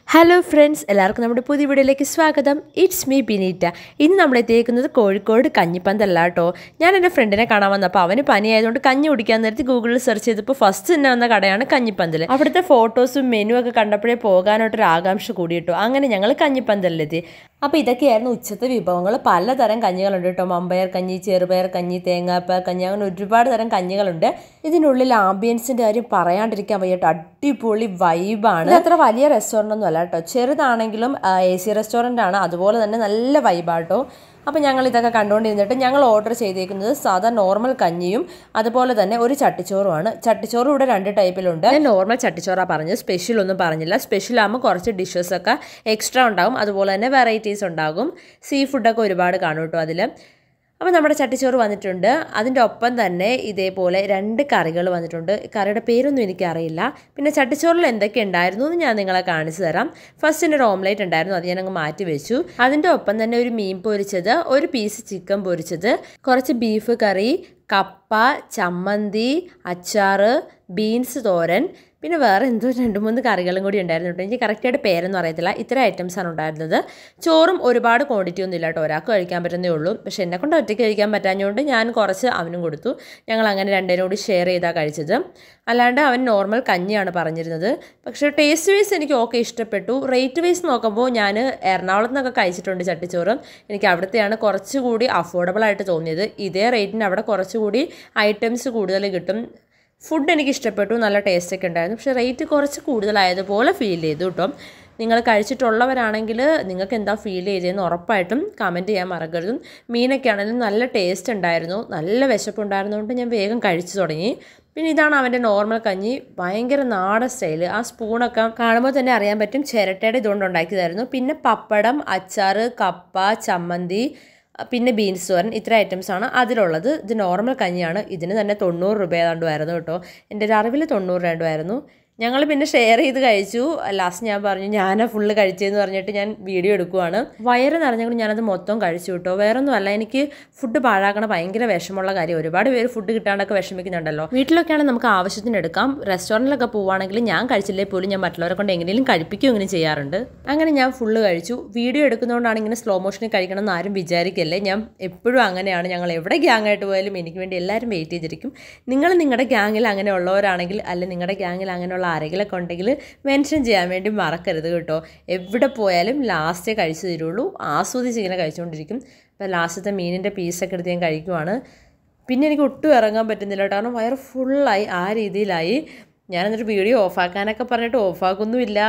hello friends എല്ലാവർക്കും നമ്മുടെ പുതിയ വീഡിയോയിലേക്ക് സ്വാഗതം ഇറ്റ്സ് മീ ബിനീറ്റ ഇന്ന് നമ്മൾ എത്തിയേക്കുന്നത് കോഴിക്കോട് കഞ്ഞിപ്പന്തല്ല കേട്ടോ ഞാൻ എൻ്റെ ഫ്രണ്ടിനെ കാണാൻ വന്നപ്പോൾ അവന് പനിയായതുകൊണ്ട് കഞ്ഞി കുടിക്കാൻ നേരത്തെ ഗൂഗിളിൽ സെർച്ച് ചെയ്തപ്പോൾ ഫസ്റ്റ് തന്നെ വന്ന കടയാണ് കഞ്ഞിപ്പന്തൽ അവിടുത്തെ ഫോട്ടോസും മെനു ഒക്കെ കണ്ടപ്പോഴേ പോകാനായിട്ടൊരു ആകാംക്ഷ കൂടി കേട്ടോ അങ്ങനെ ഞങ്ങൾ കഞ്ഞിപ്പന്തലിലെത്തി അപ്പോൾ ഇതൊക്കെയായിരുന്നു ഉച്ചത്തെ വിഭവങ്ങൾ പലതരം കഞ്ഞികളുണ്ട് കേട്ടോ മമ്പയർ കഞ്ഞി ചെറുപയർ കഞ്ഞി തേങ്ങാപ്പയർ കഞ്ഞി അങ്ങനെ ഒരുപാട് തരം കഞ്ഞികളുണ്ട് ഇതിനുള്ളിൽ ആംബിയൻസിൻ്റെ കാര്യം പറയാണ്ടിരിക്കാൻ വയ്യ കേട്ടോ അടിപൊളി വൈബാണ് അത്ര വലിയ റെസ്റ്റോറൻ്റ് ഒന്നും അല്ല കേട്ടോ ചെറുതാണെങ്കിലും എ സി റെസ്റ്റോറൻ്റ് ആണ് അതുപോലെ തന്നെ നല്ല വൈബാട്ടോ അപ്പോൾ ഞങ്ങൾ ഇതൊക്കെ കണ്ടുകൊണ്ടിരുന്നിട്ട് ഞങ്ങൾ ഓർഡർ ചെയ്തേക്കുന്നത് സാധാ നോർമൽ കഞ്ഞിയും അതുപോലെ തന്നെ ഒരു ചട്ടിച്ചോറുമാണ് ചട്ടിച്ചോറും ഇവിടെ രണ്ട് ടൈപ്പിലുണ്ട് ഞാൻ നോർമൽ ചട്ടിച്ചോറാണ് പറഞ്ഞത് സ്പെഷ്യൽ ഒന്നും പറഞ്ഞില്ല സ്പെഷ്യൽ ആകുമ്പോൾ കുറച്ച് ഡിഷസ് ഒക്കെ എക്സ്ട്രാ ഉണ്ടാകും അതുപോലെ തന്നെ വെറൈറ്റീസ് ഉണ്ടാകും സീ ഫുഡൊക്കെ ഒരുപാട് കാണും കേട്ടോ അതിൽ അപ്പോൾ നമ്മുടെ ചട്ടിച്ചോറ് വന്നിട്ടുണ്ട് അതിൻ്റെ ഒപ്പം തന്നെ ഇതേപോലെ രണ്ട് കറികൾ വന്നിട്ടുണ്ട് കറിയുടെ പേരൊന്നും എനിക്കറിയില്ല പിന്നെ ചട്ടിച്ചോറിൽ എന്തൊക്കെ ഉണ്ടായിരുന്നു എന്ന് ഞാൻ നിങ്ങളെ കാണിച്ചു തരാം ഫസ്റ്റിന് ഒരു ഓംലേറ്റ് ഉണ്ടായിരുന്നു അത് ഞാൻ അങ്ങ് മാറ്റി വെച്ചു അതിൻ്റെ ഒപ്പം തന്നെ ഒരു മീൻ പൊരിച്ചത് ഒരു പീസ് ചിക്കൻ പൊരിച്ചത് കുറച്ച് ബീഫ് കറി കപ്പ ചമ്മന്തി അച്ചാറ് ബീൻസ് തോരൻ പിന്നെ വേറെ എന്തോ രണ്ട് മൂന്ന് കറികളും കൂടി ഉണ്ടായിരുന്നു കേട്ടോ എനിക്ക് കറക്റ്റായിട്ട് പേരൊന്നും അറിയത്തില്ല ഇത്ര ഐറ്റംസാണ് ഉണ്ടായിരുന്നത് ചോറും ഒരുപാട് ക്വാണ്ടിറ്റി ഒന്നും ഇല്ല കേട്ടോ ഒരാൾക്ക് കഴിക്കാൻ പറ്റുന്നേ ഉള്ളൂ പക്ഷേ എന്നെ കൊണ്ട് ഒറ്റയ്ക്ക് കഴിക്കാൻ പറ്റാഞ്ഞുകൊണ്ട് ഞാൻ കുറച്ച് അവനും കൊടുത്തു ഞങ്ങൾ അങ്ങനെ രണ്ടേരും കൂടി ഷെയർ ചെയ്താണ് കഴിച്ചത് അല്ലാണ്ട് അവൻ നോർമൽ കഞ്ഞിയാണ് പറഞ്ഞിരുന്നത് പക്ഷേ ടേസ്റ്റ് വൈസ് എനിക്ക് ഓക്കെ ഇഷ്ടപ്പെട്ടു റേറ്റ് വൈസ് നോക്കുമ്പോൾ ഞാൻ എറണാകുളത്ത് നിന്നൊക്കെ കഴിച്ചിട്ടുണ്ട് ചട്ടിച്ചോറ് എനിക്ക് അവിടുത്തെയാണ് കുറച്ചുകൂടി അഫോർഡബിൾ ആയിട്ട് തോന്നിയത് ഇതേ റേറ്റിന് അവിടെ കുറച്ചുകൂടി ഐറ്റംസ് കൂടുതൽ കിട്ടും ഫുഡ് എനിക്ക് ഇഷ്ടപ്പെട്ടു നല്ല ടേസ്റ്റ് ഒക്കെ ഉണ്ടായിരുന്നു പക്ഷേ റേറ്റ് കുറച്ച് കൂടുതലായതുപോലെ ഫീൽ ചെയ്തു കേട്ടോ നിങ്ങൾ കഴിച്ചിട്ടുള്ളവരാണെങ്കിൽ നിങ്ങൾക്ക് എന്താ ഫീൽ ചെയ്തതെന്ന് ഉറപ്പായിട്ടും കമൻറ്റ് ചെയ്യാൻ മറക്കരുത് മീനൊക്കെ ആണെങ്കിലും നല്ല ടേസ്റ്റ് ഉണ്ടായിരുന്നു നല്ല വിശപ്പുണ്ടായിരുന്നതുകൊണ്ട് ഞാൻ വേഗം കഴിച്ചു തുടങ്ങി പിന്നെ ഇതാണ് അവൻ്റെ നോർമൽ കഞ്ഞി ഭയങ്കര നാടൻ സ്റ്റൈൽ ആ സ്പൂണൊക്കെ കാണുമ്പോൾ തന്നെ അറിയാൻ പറ്റും ചിരട്ടയുടെ ഇതുകൊണ്ട് ഉണ്ടാക്കിയതായിരുന്നു പിന്നെ പപ്പടം അച്ചാറ് കപ്പ ചമ്മന്തി പിന്നെ ബീൻസ് തോരൻ ഇത്ര ഐറ്റംസ് ആണ് അതിലുള്ളത് ഇത് നോർമൽ കഞ്ഞിയാണ് ഇതിന് തന്നെ തൊണ്ണൂറ് രൂപ ഏതാണ്ടുമായിരുന്നു കേട്ടോ എൻ്റെ ഒരു അറിവിൽ തൊണ്ണൂറ് രണ്ടുമായിരുന്നു ഞങ്ങൾ പിന്നെ ഷെയർ ചെയ്ത് കഴിച്ചു ലാസ്റ്റ് ഞാൻ പറഞ്ഞു ഞാനാ ഫുള്ള് കഴിച്ചതെന്ന് പറഞ്ഞിട്ട് ഞാൻ വീഡിയോ എടുക്കുവാണ് വയറ് നിറഞ്ഞുകൊണ്ട് ഞാനത് മൊത്തം കഴിച്ചു കേട്ടോ വേറൊന്നും അല്ല എനിക്ക് ഫുഡ് പാഴാക്കണ ഭയങ്കര വിഷമമുള്ള കാര്യം ഒരുപാട് പേര് ഫുഡ് കിട്ടാണ്ടൊക്കെ വിഷമിക്കുന്നുണ്ടല്ലോ വീട്ടിലൊക്കെയാണ് നമുക്ക് ആവശ്യത്തിന് എടുക്കാം റെസ്റ്റോറൻറ്റിലൊക്കെ പോവുകയാണെങ്കിൽ ഞാൻ കഴിച്ചില്ലേ പോലും ഞാൻ മറ്റുള്ളവരെ കൊണ്ട് എങ്ങനെയും കഴിപ്പിക്കുകയും ഇങ്ങനെ ചെയ്യാറുണ്ട് അങ്ങനെ ഞാൻ ഫുള്ള് കഴിച്ചു വീഡിയോ എടുക്കുന്നതുകൊണ്ടാണ് ഇങ്ങനെ സ്ലോ മോഷനിൽ കഴിക്കണം എന്ന് ആരും വിചാരിക്കല്ലേ ഞാൻ എപ്പോഴും അങ്ങനെയാണ് ഞങ്ങൾ എവിടെ ഗ്യാങ് ആയിട്ട് പോയാലും എനിക്ക് വേണ്ടി എല്ലാവരും വെയിറ്റ് ചെയ്തിരിക്കും നിങ്ങൾ നിങ്ങളുടെ ഗ്യാങ്ങിൽ അങ്ങനെ ഉള്ളവരാണെങ്കിൽ അല്ലെങ്കിൽ നിങ്ങളുടെ ഗ്യാങ്ങിൽ അങ്ങനെയുള്ള ആരെങ്കിലൊക്കെ ഉണ്ടെങ്കിൽ മെൻഷൻ ചെയ്യാൻ വേണ്ടി മറക്കരുത് കേട്ടോ എവിടെ പോയാലും ലാസ്റ്റേ കഴിച്ചു തരുള്ളൂ ആസ്വദിച്ച് ഇങ്ങനെ കഴിച്ചുകൊണ്ടിരിക്കും അപ്പോൾ ലാസ്റ്റത്തെ മീനിൻ്റെ പീസൊക്കെ എടുത്ത് ഞാൻ കഴിക്കുവാണ് പിന്നെ എനിക്ക് ഒട്ടും ഇറങ്ങാൻ പറ്റുന്നില്ല കാരണം വയറ് ഫുള്ളായി ആ രീതിയിലായി ഞാൻ എന്നിട്ട് വീഡിയോ ഓഫാക്കാനൊക്കെ പറഞ്ഞിട്ട് ഓഫാക്കൊന്നുമില്ല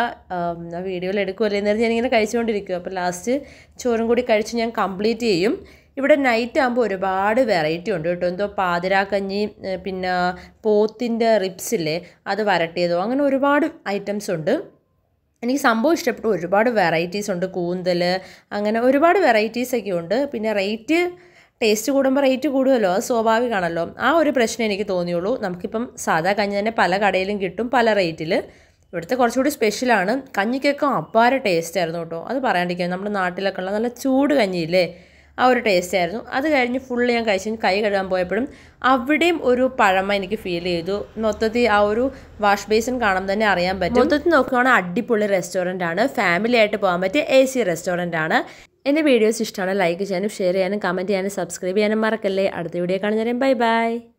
ആ വീഡിയോയിൽ എടുക്കുമല്ലേ എന്നേരം ഞാനിങ്ങനെ കഴിച്ചുകൊണ്ടിരിക്കും അപ്പോൾ ലാസ്റ്റ് ചോറും കൂടി കഴിച്ച് ഞാൻ കംപ്ലീറ്റ് ചെയ്യും ഇവിടെ നൈറ്റ് ആകുമ്പോൾ ഒരുപാട് വെറൈറ്റി ഉണ്ട് കേട്ടോ എന്തോ പാതിരാക്കഞ്ഞി പിന്നെ പോത്തിൻ്റെ റിപ്സ് ഇല്ലേ അത് വരട്ടിയതോ അങ്ങനെ ഒരുപാട് ഐറ്റംസ് ഉണ്ട് എനിക്ക് സംഭവം ഇഷ്ടപ്പെട്ടു ഒരുപാട് വെറൈറ്റീസ് ഉണ്ട് കൂന്തൽ അങ്ങനെ ഒരുപാട് വെറൈറ്റീസ് ഒക്കെ ഉണ്ട് പിന്നെ റേറ്റ് ടേസ്റ്റ് കൂടുമ്പോൾ റേറ്റ് കൂടുമല്ലോ അത് സ്വാഭാവികമാണല്ലോ ആ ഒരു പ്രശ്നം എനിക്ക് തോന്നിയുള്ളൂ നമുക്കിപ്പം സാധാ കഞ്ഞി തന്നെ പല കടയിലും കിട്ടും പല റേറ്റിൽ ഇവിടുത്തെ കുറച്ചുകൂടി സ്പെഷ്യലാണ് കഞ്ഞിക്കൊക്കെ അപ്പാര ടേസ്റ്റ് ആയിരുന്നു കേട്ടോ അത് പറയാണ്ടിരിക്കാൻ നമ്മുടെ നാട്ടിലൊക്കെ ഉള്ള നല്ല ചൂട് കഞ്ഞിയില്ലേ ആ ഒരു ടേസ്റ്റ് ആയിരുന്നു അത് കഴിഞ്ഞ് ഫുള്ള് ഞാൻ കഴിച്ച് കൈ കഴുകാൻ പോയപ്പോഴും അവിടെയും ഒരു പഴമ എനിക്ക് ഫീൽ ചെയ്തു മൊത്തത്തിൽ ആ ഒരു വാഷ് ബേസിൻ കാണുമ്പോൾ തന്നെ അറിയാൻ പറ്റും മൊത്തത്തിൽ നോക്കുകയാണെങ്കിൽ അടിപൊളി റെസ്റ്റോറൻ്റ് ആണ് ഫാമിലി ആയിട്ട് പോകാൻ പറ്റിയ എ സി റെസ്റ്റോറൻ്റ് ആണ് എൻ്റെ വീഡിയോസ് ഇഷ്ടമാണ് ലൈക്ക് ചെയ്യാനും ഷെയർ ചെയ്യാനും കമൻറ്റ് ചെയ്യാനും സബ്സ്ക്രൈബ് ചെയ്യാനും മറക്കല്ലേ അടുത്ത വീഡിയോ കാണുന്നവരെയും ബൈ ബൈ